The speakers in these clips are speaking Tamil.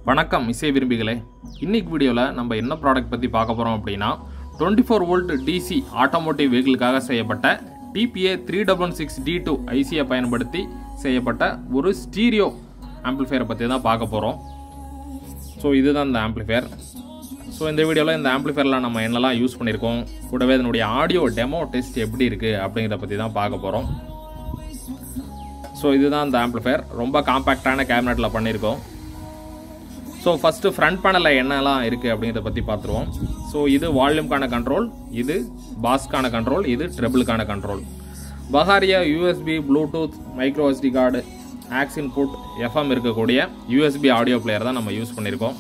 வணக்கம் இசை விரும்பிகளே இன்னைக்கு வீடியோவில் நம்ம என்ன ப்ராடக்ட் பற்றி பார்க்க போகிறோம் அப்படின்னா twenty four volt DC automotive வெஹிக்கிளுக்காக செய்யப்பட்ட TPA three double six D two ஐசியை பயன்படுத்தி செய்யப்பட்ட ஒரு ஸ்டீரியோ ஆம்ப்ளிஃபையரை பற்றி தான் பார்க்க போகிறோம் ஸோ இதுதான் இந்த ஆம்ப்ளிஃபையர் ஸோ இந்த வீடியோவில் இந்த ஆம்ப்ளிஃபையரில் நம்ம என்னெல்லாம் யூஸ் பண்ணியிருக்கோம் கூடவே இதனுடைய ஆடியோ டெமோ டெஸ்ட் எப்படி இருக்குது அப்படிங்கிறத பற்றி தான் பார்க்க போகிறோம் ஸோ இதுதான் இந்த ஆம்ப்ளிஃபையர் ரொம்ப காம்பேக்டான கேபினெட்டில் பண்ணியிருக்கோம் ஸோ ஃபஸ்ட்டு ஃப்ரண்ட் பேனலில் என்னெல்லாம் இருக்குது அப்படிங்கிறத பற்றி பார்த்துருவோம் ஸோ இது வால்யூம்கான கண்ட்ரோல் இது பாஸ்க்கான கண்ட்ரோல் இது ட்ரெபிளுக்கான கண்ட்ரோல் பஹாரியா USB Bluetooth micro SD card aux input FM இருக்கக்கூடிய யூஎஸ்பி ஆடியோ பிளேயர் தான் நம்ம யூஸ் பண்ணியிருக்கோம்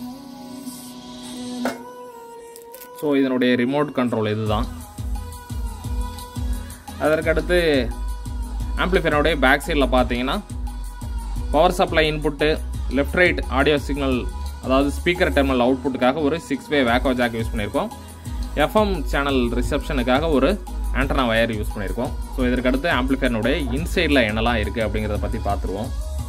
ஸோ இதனுடைய ரிமோட் கண்ட்ரோல் இதுதான் அதற்கடுத்து ஆம்ப்ளிஃபையருடைய பேக் சைடில் பார்த்தீங்கன்னா power supply input left right audio signal அதாவது ஸ்பீக்கர் டெர்மினல் அவுட்புட்டுக்காக ஒரு சிக்ஸ் வே வேக்கோ ஜாக் யூஸ் பண்ணியிருக்கோம் எஃப்எம் சேனல் ரிசப்ஷனுக்காக ஒரு ஆண்டனா வயர் யூஸ் பண்ணியிருக்கோம் ஸோ இதற்கடுத்து ஆம்ப்ளிஃபையனுடைய இன்சைடில் என்னெல்லாம் இருக்குது அப்படிங்கிறத பற்றி பார்த்துருவோம்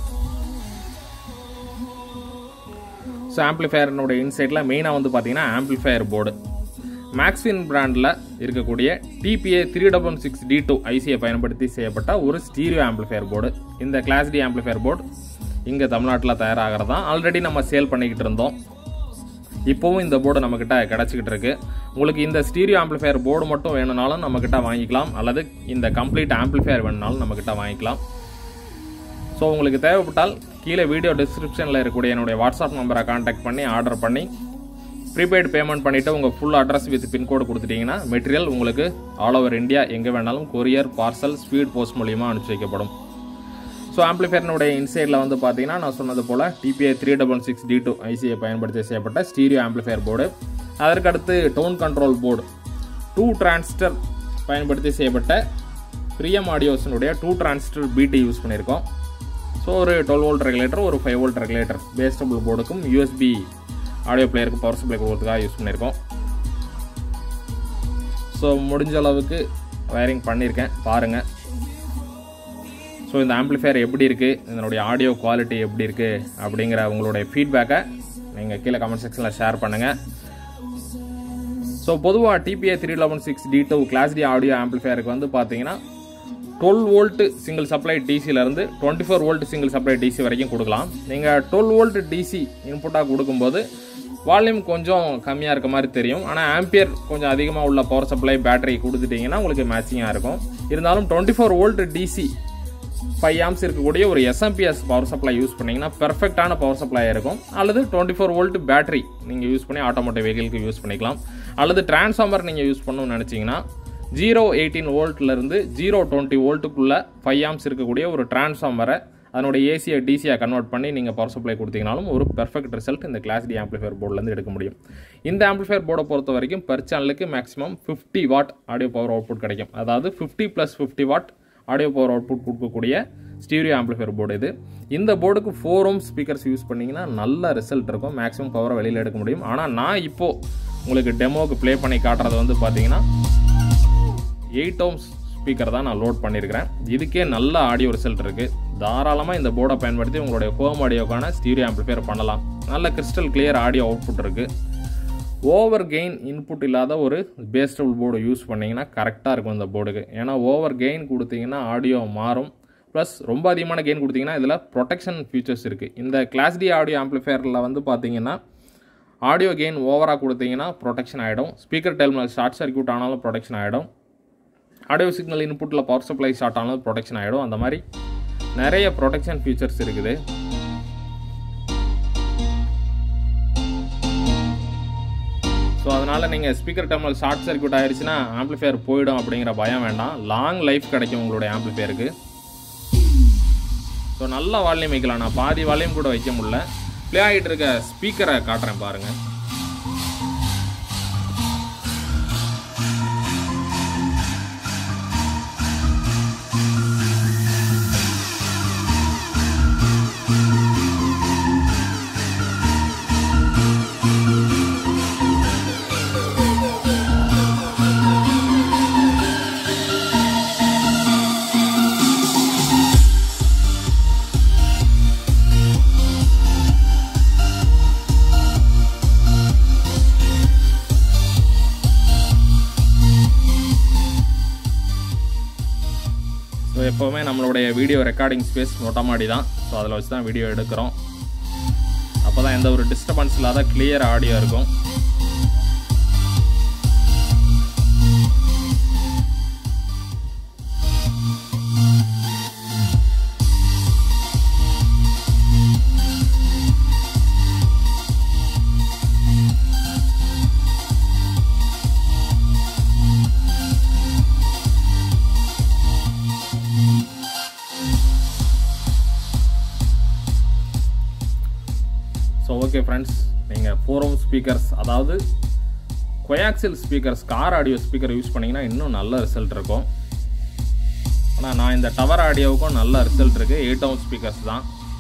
ஸோ ஆம்ப்ளிஃபையர்னுடைய இன்சைடில் மெயினாக வந்து பார்த்தீங்கன்னா ஆம்ப்ளிஃபையர் போர்டு மேக்ஸின் பிராண்டில் இருக்கக்கூடிய TPA three double six D two ஐசியை பயன்படுத்தி செய்யப்பட்ட ஒரு ஸ்டீரியோ ஆம்ப்ளிஃபையர் போர்டு இந்த கிளாஸ் டி ஆம்ப்ளிஃபையர் போர்டு இங்கே தமிழ்நாட்டில் தயாராகிறது தான் ஆல்ரெடி நம்ம சேல் பண்ணிக்கிட்டு இருந்தோம் இப்போவும் இந்த போர்டு நம்மக்கிட்ட கிடச்சிக்கிட்டு இருக்கு உங்களுக்கு இந்த ஸ்டீரியோ ஆம்ப்ளிஃபையர் போர்டு மட்டும் வேணும்னாலும் நம்மக்கிட்ட வாங்கிக்கலாம் அல்லது இந்த கம்ப்ளீட் ஆம்ப்ளிஃபையர் வேணும்னாலும் நம்மக்கிட்ட வாங்கிக்கலாம் ஸோ உங்களுக்கு தேவைப்பட்டால் கீழே வீடியோ டிஸ்கிரிப்ஷனில் இருக்கக்கூடிய என்னுடைய வாட்ஸ்அப் நம்பரை கான்டாக்ட் பண்ணி ஆர்டர் பண்ணி ப்ரீபெய்டு பேமெண்ட் பண்ணிவிட்டு உங்கள் ஃபுல் அட்ரஸ் வித் பின்கோடு கொடுத்துட்டீங்கன்னா மெட்டீரியல் உங்களுக்கு ஆல் ஓவர் இந்தியா எங்கே வேணாலும் கொரியர் பார்சல் ஸ்பீட் போஸ்ட் மூலியமாக அனுப்பிச்சி வைக்கப்படும் ஸோ ஆம்ப்ளிஃபையர்னுடைய இன்சைடில் வந்து பார்த்தீங்கன்னா நான் சொன்னது போல் TPI three double six D two ஐசியை பயன்படுத்தி செய்யப்பட்ட ஸ்டீரியோ ஆம்ப்ளிஃபையர் போர்டு அதற்கடுத்து tone control board two transistor பயன்படுத்தி செய்யப்பட்ட பிரியம் ஆடியோஸினுடைய டூ டிரான்ஸ்டர் பிடி யூஸ் பண்ணியிருக்கோம் ஸோ ஒரு டுவெல் வோல்ட் ரெகுலேட்டர் ஒரு ஃபைவ் வோல்ட் ரெகுலேட்டர் பேஸ்டபிள் போர்டுக்கும் யூஎஸ்பி ஆடியோ பிளேயருக்கு பவர் சப்ளை கொடுக்கறதுக்காக யூஸ் பண்ணியிருக்கோம் ஸோ முடிஞ்ச அளவுக்கு வயரிங் பண்ணியிருக்கேன் பாருங்கள் ஸோ இந்த ஆம்ப்ளிஃபையர் எப்படி இருக்குது இதனுடைய ஆடியோ குவாலிட்டி எப்படி இருக்குது அப்படிங்கிற உங்களுடைய ஃபீட்பேக்கை நீங்கள் கீழே கமெண்ட் செக்ஷனில் ஷேர் பண்ணுங்கள் ஸோ பொதுவாக TPA three eleven six D two class D audio ஆம்ப்ளிஃபையருக்கு வந்து பார்த்தீங்கன்னா டுவெல் வோல்ட் சிங்கிள் சப்ளை டிசியிலேருந்து twenty four volt single supply DC வரைக்கும் கொடுக்கலாம் நீங்கள் டுவெல் வோல்ட் டிசி இன்புட்டாக கொடுக்கும்போது வால்யூம் கொஞ்சம் கம்மியாக இருக்க மாதிரி தெரியும் ஆனால் ஆம்பியர் கொஞ்சம் அதிகமாக உள்ள பவர் சப்ளை பேட்டரி கொடுத்துட்டிங்கன்னா உங்களுக்கு மேட்சிங்காக இருக்கும் இருந்தாலும் twenty four volt DC five amps இருக்கக்கூடிய ஒரு எஸ்எம்பிஎஸ் பவர் சப்ளை யூஸ் பண்ணிங்கன்னா பெர்ஃபெக்டான பவர் சப்ளை இருக்கும் அல்லது டுவெண்ட்டி ஃபோர் வோல்ட் பேட்டரி நீங்கள் யூஸ் பண்ணி ஆட்டோமோட்டிவ் வெஹிக்கிளுக்கு யூஸ் பண்ணிக்கலாம் அல்லது டிரான்ஸ்ஃபார்மர் நீங்கள் யூஸ் பண்ணணும்னு நினச்சிங்கன்னா ஜீரோ எயிட்டீன் வோல்ட்லேருந்து ஜீரோ டுவெண்ட்டி வோல்ட்டுக்குள்ளே ஃபைவ் ஆம்ஸ் இருக்கக்கூடிய ஒரு டிரான்ஸ்ஃபார்மரை அதனுடைய ஏசியை டிசியாக கன்வெர்ட் பண்ணி நீங்கள் பவர் சப்ளை கொடுத்தீங்கனாலும் ஒரு பெர்ஃபெக்ட் ரிசல்ட் இந்த கிளாஸ் டி ஆம்ப்ளிஃபையர் போர்ட்லேருந்து எடுக்க முடியும் இந்த ஆம்ப்ளிஃபையர் போர்டை பொறுத்த வரைக்கும் பெர் சேனலுக்கு maximum fifty watt audio power output கிடைக்கும் அதாவது fifty plus fifty watt audio power output கொடுக்கக்கூடிய ஸ்டீரியோ ஆம்ப்ளிஃபையர் போர்டு இது இந்த போர்டுக்கு ஃபோர் ஓம் ஸ்பீக்கர்ஸ் யூஸ் பண்ணிங்கன்னா நல்ல ரிசல்ட் இருக்கும் மேக்ஸிமம் பவரை வெளியில் எடுக்க முடியும் ஆனால் நான் இப்போது உங்களுக்கு டெமோவுக்கு ப்ளே பண்ணி காட்டுறது வந்து பார்த்தீங்கன்னா எயிட் ஓம்ஸ் ஸ்பீக்கர் தான் நான் லோட் பண்ணியிருக்கிறேன் இதுக்கே நல்ல ஆடியோ ரிசல்ட் இருக்குது தாராளமாக இந்த போர்டை பயன்படுத்தி உங்களுடைய ஹோம் ஆடியோக்கான ஸ்டீரியோ ஆம்ப்ளிஃபையர் பண்ணலாம் நல்ல கிறிஸ்டல் கிளியர் ஆடியோ அவுட்புட் இருக்குது ஓவர் கெயின் இன்புட் இல்லாத ஒரு பேஸ்டபிள் போர்டு யூஸ் பண்ணிங்கன்னா கரெக்டாக இருக்கும் இந்த போர்டுக்கு ஏன்னா ஓவர் கெயின் கொடுத்தீங்கன்னா ஆடியோ மாறும் ப்ளஸ் ரொம்ப அதிகமான கெயின் கொடுத்தீங்கன்னா இதில் ப்ரொடெக்ஷன் ஃபீச்சர்ஸ் இருக்குது இந்த கிளாஸ் டி ஆடியோ ஆம்ப்ளிஃபையரில் வந்து பார்த்தீங்கன்னா ஆடியோ கெயின் ஓவராக கொடுத்தீங்கன்னா ப்ரொடெக்ஷன் ஆகிடும் ஸ்பீக்கர் டெர்மினல் ஷார்ட் சர்க்கியூட் ஆனாலும் ப்ரொடெக்ஷன் ஆகிடும் ஆடியோ சிக்னல் இன்புட்டில் பவர் சப்ளை ஷார்ட் ஆனாலும் ப்ரொடெக்ஷன் ஆகிடும் அந்த மாதிரி நிறைய ப்ரொடெக்ஷன் ஃபீச்சர்ஸ் இருக்குது ஸோ அதனால் நீங்கள் ஸ்பீக்கர் டெர்மினல் ஷார்ட் சர்க்கியூட் ஆயிடுச்சுன்னா ஆம்ப்ளிஃபையர் போயிடும் அப்படிங்கிற பயம் வேண்டாம் லாங் லைஃப் கிடைக்கும் உங்களுடைய ஆம்ப்ளிஃபையருக்கு ஸோ நல்ல வால்யூம் வைக்கலாம் நான் பாதி வால்யூம் கூட வைக்க முடியல ப்ளே ஆகிட்டு இருக்க ஸ்பீக்கரை காட்டுறேன் பாருங்கள் எப்போவுமே நம்மளுடைய வீடியோ ரெக்கார்டிங் ஸ்பேஸ் மொட்டை மாடி தான் ஸோ அதில் வச்சு தான் வீடியோ எடுக்கிறோம் அப்போ தான் எந்த ஒரு டிஸ்டர்பன்ஸ் இல்லாத கிளியர் ஆடியோ இருக்கும் ஸோ ஓகே ஃப்ரெண்ட்ஸ் நீங்கள் ஃபோரம் ஸ்பீக்கர்ஸ் அதாவது coaxial speakers car audio speaker use பண்ணிங்கன்னா இன்னும் நல்ல ரிசல்ட் இருக்கும் ஆனால் நான் இந்த டவர் ஆடியோவுக்கும் நல்ல ரிசல்ட் இருக்குது எயிட் ஹவுன் ஸ்பீக்கர்ஸ் தான்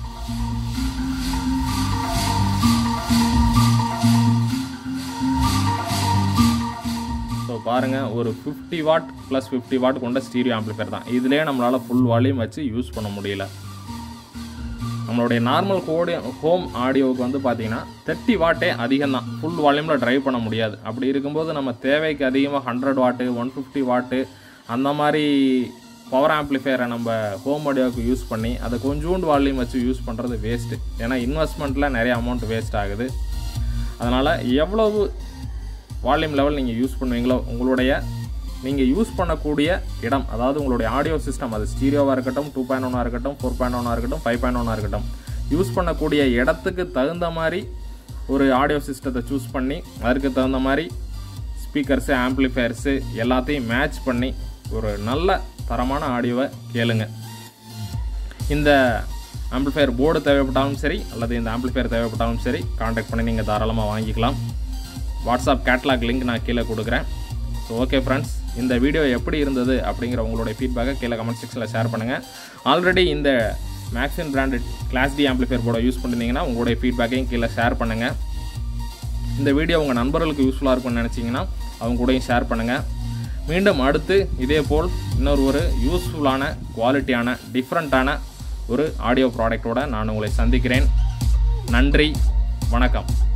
ஸோ பாருங்கள் ஒரு fifty watt plus fifty watt கொண்ட ஸ்டீரியோ ஆம்பிளிஃபையர் தான் இதுலேயே நம்மளால் ஃபுல் வால்யூம் வச்சு யூஸ் பண்ண முடியல நம்மளுடைய நார்மல் கோடி ஹோம் ஆடியோவுக்கு வந்து பார்த்தீங்கன்னா தேர்ட்டி வாட்டே அதிகம் தான் ஃபுல் வால்யூமில் ட்ரைவ் பண்ண முடியாது அப்படி இருக்கும்போது நம்ம தேவைக்கு அதிகமாக ஹண்ட்ரட் வாட்டு ஒன் ஃபிஃப்டி வாட்டு அந்த மாதிரி பவர் ஆம்ப்ளிஃபையரை நம்ம ஹோம் ஆடியோவுக்கு யூஸ் பண்ணி அதை கொஞ்சோண்டு வால்யூம் வச்சு யூஸ் பண்ணுறது வேஸ்ட்டு ஏன்னா இன்வெஸ்ட்மெண்ட்டில் நிறைய அமௌண்ட் வேஸ்ட் ஆகுது அதனால் எவ்வளவு வால்யூம் லெவல் நீங்கள் யூஸ் பண்ணுவீங்களோ உங்களுடைய நீங்கள் யூஸ் பண்ணக்கூடிய இடம் அதாவது உங்களுடைய ஆடியோ சிஸ்டம் அது ஸ்டீரியோவாக இருக்கட்டும் டூ பாயிண்ட் ஒன்னாக இருக்கட்டும் ஃபோர் பாயிண்ட் ஒன்னாக இருக்கட்டும் ஃபைவ் பாயிண்ட் ஒன்னாக இருக்கட்டும் யூஸ் பண்ணக்கூடிய இடத்துக்கு தகுந்த மாதிரி ஒரு ஆடியோ சிஸ்டத்தை சூஸ் பண்ணி அதற்கு தகுந்த மாதிரி ஸ்பீக்கர்ஸு ஆம்ப்ளிஃபயர்ஸு எல்லாத்தையும் மேட்ச் பண்ணி ஒரு நல்ல தரமான ஆடியோவை கேளுங்க இந்த ஆம்ப்ளிஃபையர் போர்டு தேவைப்பட்டாலும் சரி அல்லது இந்த ஆம்ப்ளிஃபையர் தேவைப்பட்டாலும் சரி காண்டாக்ட் பண்ணி நீங்கள் தாராளமாக வாங்கிக்கலாம் வாட்ஸ்அப் கேட்லாக் லிங்க் நான் கீழே கொடுக்குறேன் ஸோ ஓகே ஃப்ரெண்ட்ஸ் இந்த வீடியோ எப்படி இருந்தது அப்படிங்கிற உங்களுடைய ஃபீட்பேக்கை கீழே கமெண்ட் செக்ஷனில் ஷேர் பண்ணுங்கள் ஆல்ரெடி இந்த மேக்ஸின் பிராண்டட் கிளாஸ் டி ஆம்ப்ளிஃபையர் போர்டை யூஸ் பண்ணியிருந்தீங்கன்னா உங்களுடைய ஃபீட்பேக்கையும் கீழே ஷேர் பண்ணுங்கள் இந்த வீடியோ உங்கள் நண்பர்களுக்கு யூஸ்ஃபுல்லாக இருக்கும்னு நினச்சிங்கன்னா அவங்க கூடயும் ஷேர் பண்ணுங்கள் மீண்டும் அடுத்து இதே போல் இன்னொரு ஒரு யூஸ்ஃபுல்லான குவாலிட்டியான டிஃப்ரெண்ட்டான ஒரு ஆடியோ ப்ராடக்டோட நான் உங்களை சந்திக்கிறேன் நன்றி வணக்கம்